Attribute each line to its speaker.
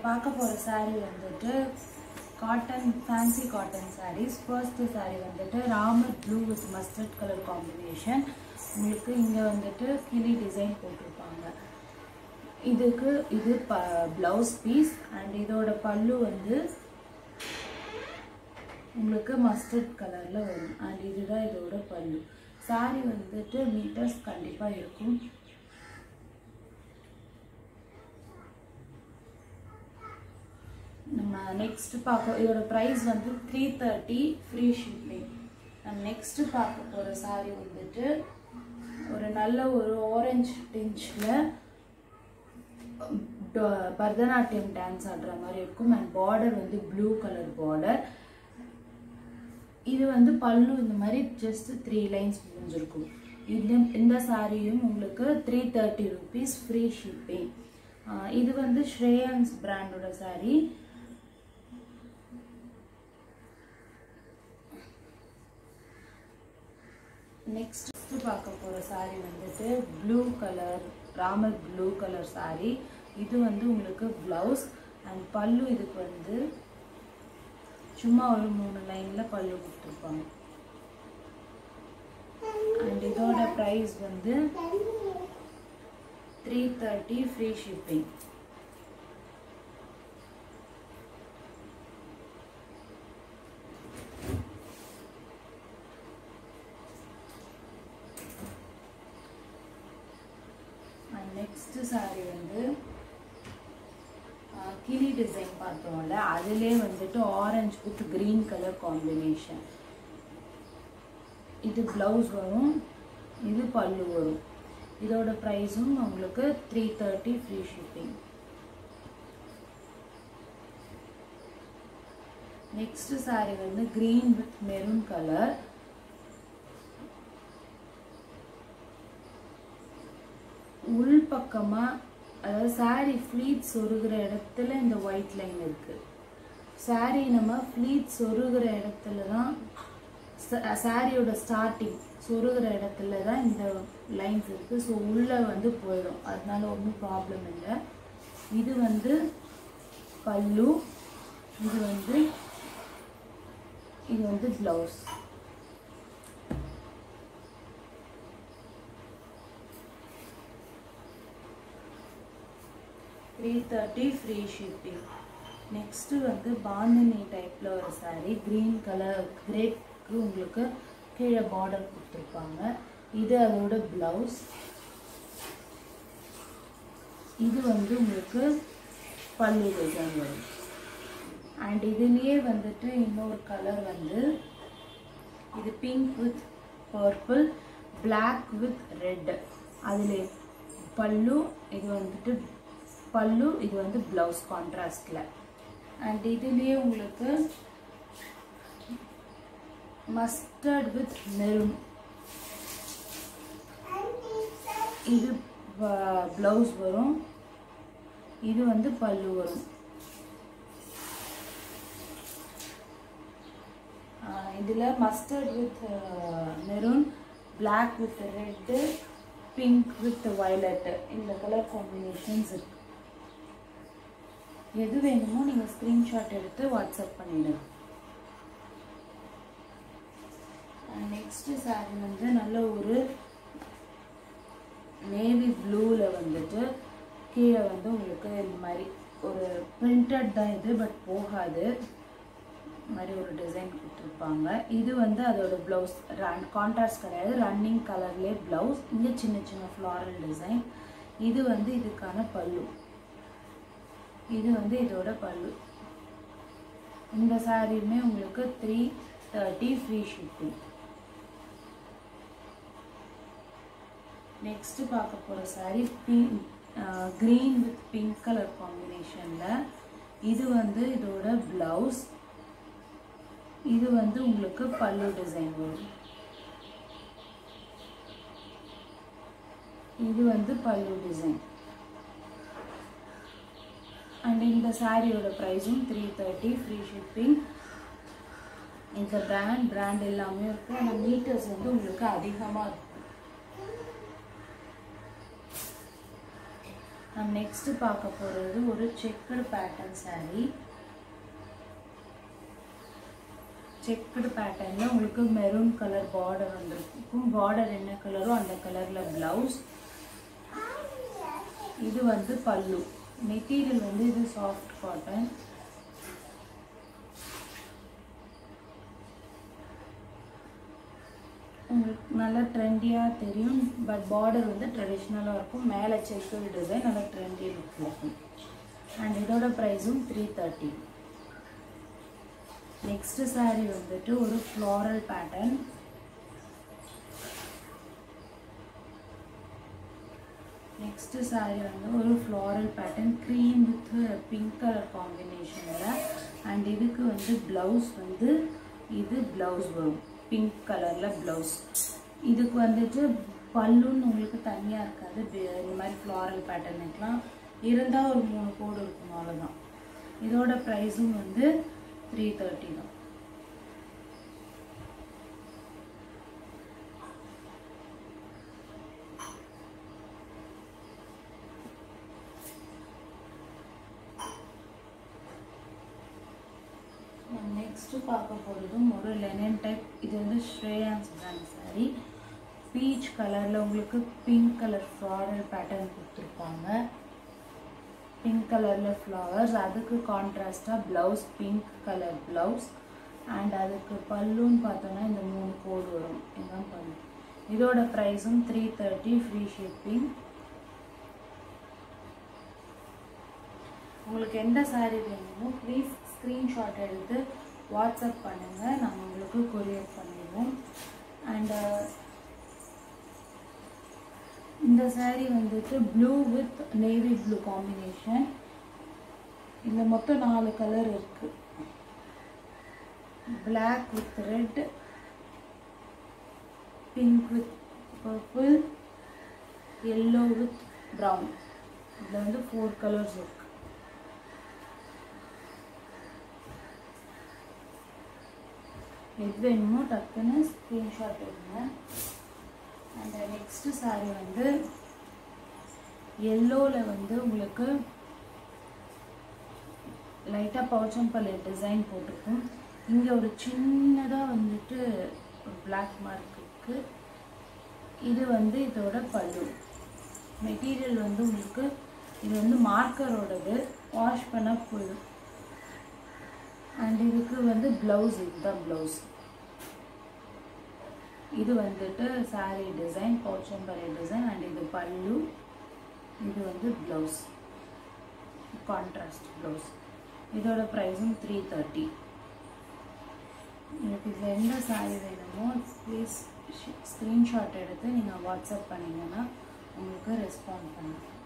Speaker 1: பார்க்க போகிற saree வந்துட்டு cotton fancy cotton sarees first saree வந்துட்டு Ramar blue with mustard colour combination உங்களுக்கு இங்கே வந்துட்டு கிளி டிசைன் போட்டிருப்பாங்க இதுக்கு இது ப ப்ளவுஸ் பீஸ் அண்ட் இதோட பல்லு வந்து உங்களுக்கு மஸ்டர்ட் கலரில் வரும் அண்ட் இதுதான் இதோட பல்லு saree வந்துட்டு மீட்டர்ஸ் கண்டிப்பாக இருக்கும் நம்ம நெக்ஸ்ட் பார்க்க இதோட ப்ரைஸ் வந்து த்ரீ தேர்ட்டி ஃப்ரீ ஷிப்பிங் நம்ம நெக்ஸ்ட் பார்க்க போகிற saree வந்துட்டு ஒரு நல்ல ஒரு ஆரஞ்சு டிஞ்சில் பரதநாட்டியம் டான்ஸ் ஆடுற மாதிரி இருக்கும் அண்ட் பார்டர் வந்து ப்ளூ கலர் பார்டர் இது வந்து பல்லு இந்த மாதிரி ஜஸ்ட் த்ரீ லைன்ஸ் முடிஞ்சிருக்கும் இந்த இந்த சாரியும் உங்களுக்கு three thirty rupees free shipping இது வந்து ஸ்ரேயன்ஸ் பிராண்டோட saree நெக்ஸ்ட் பார்க்க போகிற saree வந்துட்டு blue colour Ramar blue colour saree இது வந்து உங்களுக்கு ப்ளவுஸ் அண்ட் பல்லு இதுக்கு வந்து சும்மா ஒரு மூணு லைனில் பல்லு கொடுத்துருப்பாங்க அண்ட் இதோட ப்ரைஸ் வந்து three thirty free shipping next saree வந்து ஆஹ், கிளி டிசைன் பார்த்தோம்ல அதிலே வந்துட்டு orange with green colour combination இது ப்ளவுஸ் வரும் இது பல்லு வரும் இதோட ப்ரைஸும் உங்களுக்கு three thirty free shipping next saree வந்து green வித் மெரூன் கலர் உள் பக்கமா அதாவது saree ஃப்ளீட் சொருகிற இடத்துல இந்த ஒயிட் லைன் இருக்கு saree நம்ம ஃப்ளீட் சொருகிற இடத்துல தான் சாரியோட ஸ்டார்டிங் சொருகிற இடத்துல தான் இந்த லைன்ஸ் இருக்கு ஸோ உள்ள வந்து போயிடும் அதனால ஒன்றும் ப்ராப்ளம் இல்லை இது வந்து பல்லு இது வந்து இது வந்து blouse three thirty free shipping next வந்து பாந்தினி டைப்பில் ஒரு saree க்ரீன் கலர் கிரேக்கு உங்களுக்கு கீழே பார்டர் கொடுத்துருப்பாங்க இது அதோட ப்ளவுஸ் இது வந்து உங்களுக்கு பல்லு டிசைன் வரும் அண்ட் இதுலேயே வந்துட்டு இன்னொரு கலர் வந்து இது pink with purple black with red அதில் பல்லு இது வந்துட்டு பல்லு இது வந்து ப்ளவுஸ் கான்ட்ராஸ்டில் அண்ட் இதுலேயே உங்களுக்கு மஸ்டர்ட் வித் மெரூன் இது ப்ளவுஸ் வரும் இது வந்து பல்லு வரும் இதில் mustard with maroon black with red pink with violet இந்த கலர் காம்பினேஷன்ஸ் இருக்கு எது வேணுமோ நீங்கள் ஸ்க்ரீன்ஷாட் எடுத்து வாட்ஸ்அப் பண்ணிடுங்க நெக்ஸ்ட் saree வந்து நல்ல ஒரு நேவி ப்ளூவில் வந்துட்டு கீழே வந்து உங்களுக்கு இந்த மாதிரி ஒரு பிரிண்டட் தான் இது பட் போகாது இந்த மாதிரி ஒரு டிசைன் கொடுத்துருப்பாங்க இது வந்து அதோட ப்ளவுஸ் ரன் கான்ட்ராஸ்ட் கிடையாது ரன்னிங் கலர்லேயே ப்ளவுஸ் இங்கே சின்ன சின்ன ஃப்ளாரல் டிசைன் இது வந்து இதுக்கான பல்லு இது வந்து இதோட பல்லு இந்த சாரியுமே உங்களுக்கு three thirty free shipping next பார்க்க போகிற saree pink green with pink colour காம்பினேஷனில் இது வந்து இதோட ப்ளவுஸ் இது வந்து உங்களுக்கு பல்லு டிசைன் வரும் இது வந்து பல்லு டிசைன் அண்ட் இந்த சாரியோட ப்ரைஸும் த்ரீ தேர்ட்டி ஃப்ரீ ஷிப்பிங் இந்த பிராண்ட் பிராண்ட் எல்லாமே இருக்கும் ஆனால் மீட்டர்ஸ் வந்து உங்களுக்கு அதிகமாக இருக்கும் நம்ம நெக்ஸ்ட் பார்க்க போகிறது ஒரு செக்குடு பேட்டர்ன் saree செக்குடு பேட்டர்னில் உங்களுக்கு மெரூன் கலர் பார்டர் வந்திருக்கும் பார்டர் என்ன கலரோ அந்த கலரில் ப்ளவுஸ் இது வந்து பல்லு மெட்டீரியல் வந்து இது சாஃப்ட் காட்டன் உங்களுக்கு நல்லா ட்ரெண்டியாக தெரியும் பட் பார்டர் வந்து ட்ரெடிஷ்னலாக இருக்கும் மேலே செக்குடு டிசைன் நல்லா ட்ரெண்டி லுக் இருக்கும் அண்ட் இதோட ப்ரைஸும் த்ரீ தேர்ட்டி நெக்ஸ்ட் saree வந்துட்டு ஒரு ஃப்ளாரல் பேட்டர்ன் நெக்ஸ்ட் saree வந்து ஒரு floral pattern cream with pink colour காம்பினேஷனில் அண்ட் இதுக்கு வந்து ப்ளவுஸ் வந்து இது ப்ளவுஸ் வரும் பிங்க் கலரில் ப்ளவுஸ் இதுக்கு வந்துட்டு பல்லுன்னு உங்களுக்கு தனியாக இருக்காது பி- இந்த மாதிரி ஃப்ளாரல் பேட்டர்னுக்கெலாம் இருந்தால் ஒரு மூணு கோடு இருக்கும் அவ்வளோதான் இதோட ப்ரைஸும் வந்து த்ரீ தேர்ட்டி தான் நெக்ஸ்ட்டு பார்க்க போகிறதும் ஒரு லெனன் டைப் இது வந்து ஸ்ரேயான்ஸ் பிராண்ட் saree பீச் கலரில் உங்களுக்கு பிங்க் கலர் ஃப்ளாரல் பேட்டர்ன் கொடுத்துருப்பாங்க பிங்க் கலரில் ஃப்ளவர்ஸ் அதுக்கு கான்ட்ராஸ்டாக blouse pink colour blouse and அதுக்கு பல்லுன்னு பார்த்தோன்னா இந்த மூணு கோடு வரும் இதுதான் பல்லு இதோட ப்ரைஸும் த்ரீ தேர்ட்டி ஃப்ரீ ஷிப்பிங் உங்களுக்கு எந்த saree வேணுமோ ப்ளீஸ் ஸ்க்ரீன்ஷாட் எடுத்து வாட்ஸ்அப் பண்ணுங்கள் நாங்கள் உங்களுக்கு கொரியர் பண்ணிடுவோம் அண்டு இந்த saree வந்துட்டு blue with navy blue combination இதில் மொத்தம் நாலு கலர் இருக்கு black with red pink with purple yellow with brown இதில் வந்து ஃபோர் கலர்ஸ் இருக்கு எது வேணுமோ டக்குன்னு ஸ்க்ரீன்ஷாட் எடுங்க அண்ட் நெக்ஸ்ட் saree வந்து எல்லோவில் வந்து உங்களுக்கு லைட்டாக பவுச்சம்பள்ளி டிசைன் போட்டிருக்கும் இங்கே ஒரு சின்னதாக வந்துட்டு ஒரு பிளாக் மார்க் இருக்கு இது வந்து இதோட பல்லு மெட்டீரியல் வந்து உங்களுக்கு இது வந்து மார்க்கரோடது வாஷ் பண்ண போயிடும் அண்ட் இதுக்கு வந்து ப்ளவுஸ் இதுதான் ப்ளவுஸ் இது வந்துட்டு saree டிசைன் பௌச்சம்பரை டிசைன் அண்ட் இது பல்லு இது வந்து ப்ளவுஸ் கான்ட்ராஸ்ட் ப்ளவுஸ் இதோட ப்ரைஸும் த்ரீ தேர்ட்டி உங்களுக்கு இதில் எந்த saree வேணுமோ ப்ளீஸ் ஸ்க்ரீன்ஷாட் எடுத்து நீங்கள் வாட்ஸ்அப் பண்ணிங்கன்னா உங்களுக்கு ரெஸ்பாண்ட் பண்ணுங்கள்